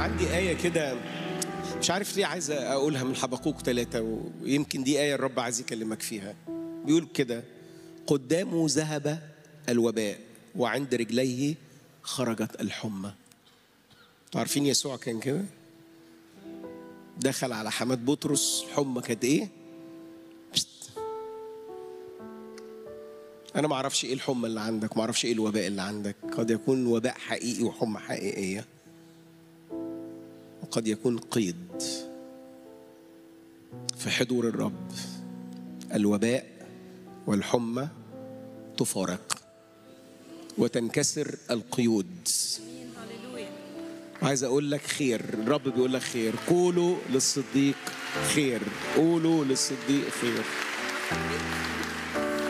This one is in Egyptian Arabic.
عندي آية كده مش عارف ليه عايز أقولها من حبقوق ثلاثة ويمكن دي آية الرب عايز يكلمك فيها بيقول كده قدامه ذهب الوباء وعند رجليه خرجت الحمى عارفين يسوع كان كده دخل على حماد بطرس الحمى كانت ايه بست. انا ما اعرفش ايه الحمى اللي عندك ما اعرفش ايه الوباء اللي عندك قد يكون وباء حقيقي وحمى حقيقيه وقد يكون قيد في حضور الرب الوباء والحمى تفارق وتنكسر القيود عايز اقول لك خير الرب بيقول لك خير قولوا للصديق خير قولوا للصديق خير